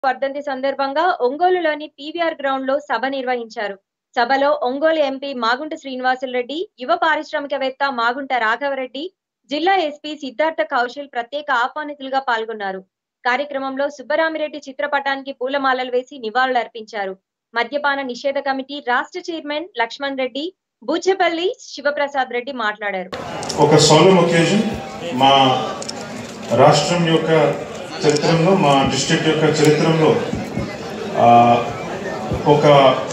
వర్ధంతి సందర్భంగా ఒంగోలులోని పీవీఆర్ గ్రౌండ్ లో సభ నిర్వహించారు సభలో ఒంగోలు ఎంపీ మాగుంట శ్రీనివాసులరెడ్డి యువ పారిశ్రామికవేత్త మాగుంట రాఘవరెడ్డి జిల్లా ఎస్పీ సిద్ధార్థ కౌశల్ ప్రత్యేక ఆహ్వానితులుగా పాల్గొన్నారు కార్యక్రమంలో సుబ్బరామిరెడ్డి చిత్రపటానికి పూలమాలలు వేసి నివాళులర్పించారు మద్యపాన నిషేధ కమిటీ రాష్ట్ర చైర్మన్ లక్ష్మణ్ రెడ్డి బూచెపల్లి శివప్రసాద్ రెడ్డి మాట్లాడారు ఒక సోలం ఒకేజన్ మా రాష్ట్రం యొక్క చరిత్రలో మా డిస్ట్రిక్ట్ యొక్క చరిత్రలో ఆ, ఒక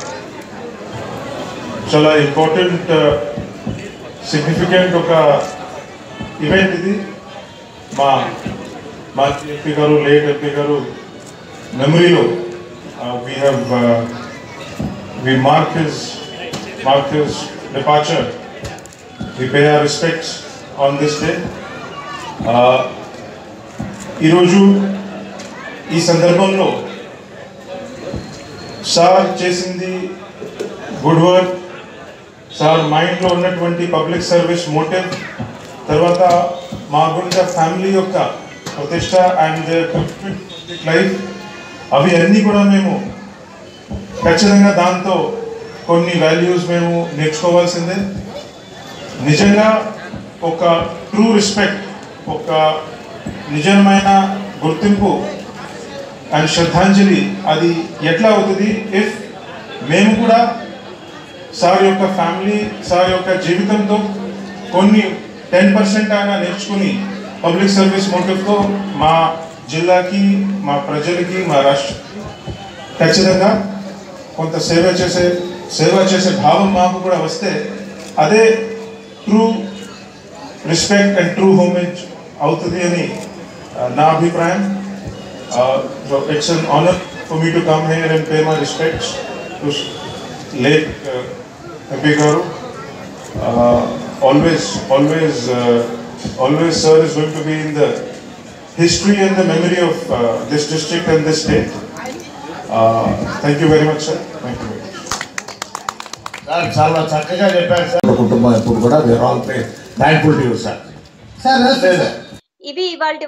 చాలా ఇంపార్టెంట్ సిగ్నిఫికెంట్ ఒక ఈవెంట్ ఇది మా మా ఎంపీ గారు లేట్ ఎంపీ గారు మెమరీలో we have we mark his mark his departure we pay our respects on this day. Uh, ఈరోజు ఈ సందర్భంలో సార్ చేసింది గుడ్ వర్క్ సార్ మైండ్లో ఉన్నటువంటి పబ్లిక్ సర్వీస్ మోటివ్ తర్వాత మా గుండా ఫ్యామిలీ యొక్క ప్రతిష్ట అండ్ లైఫ్ అవి అన్నీ కూడా మేము ఖచ్చితంగా దాంతో కొన్ని వాల్యూస్ మేము నేర్చుకోవాల్సిందే నిజంగా ఒక ట్రూ రెస్పెక్ట్ ఒక నిజమైన గుర్తింపు అండ్ శ్రద్ధాంజలి అది ఎట్లా అవుతుంది ఇఫ్ మేము కూడా సార్ యొక్క ఫ్యామిలీ సార్ యొక్క జీవితంతో కొన్ని టెన్ పర్సెంట్ అయినా నేర్చుకుని పబ్లిక్ సర్వీస్ మోటివ్తో మా జిల్లాకి మా ప్రజలకి మా రాష్ట్ర ఖచ్చితంగా కొంత సేవ చేసే సేవ చేసే భావం మాకు కూడా వస్తే అదే true respect and true homage అవుతుంది అని ఆ, నా అభిప్రాయం it's an honour for me to come here and pay my respects to late MP గారు always always always sir is going to be in the history and the memory of this district and this state thank you very much sir thank you very much sir చాలా చక్కగా చెప్పారు సార్ కుటుంబం ఎప్పుడు కూడా we're all thankful to you sir sir లేదు ఇవి ఇవాళ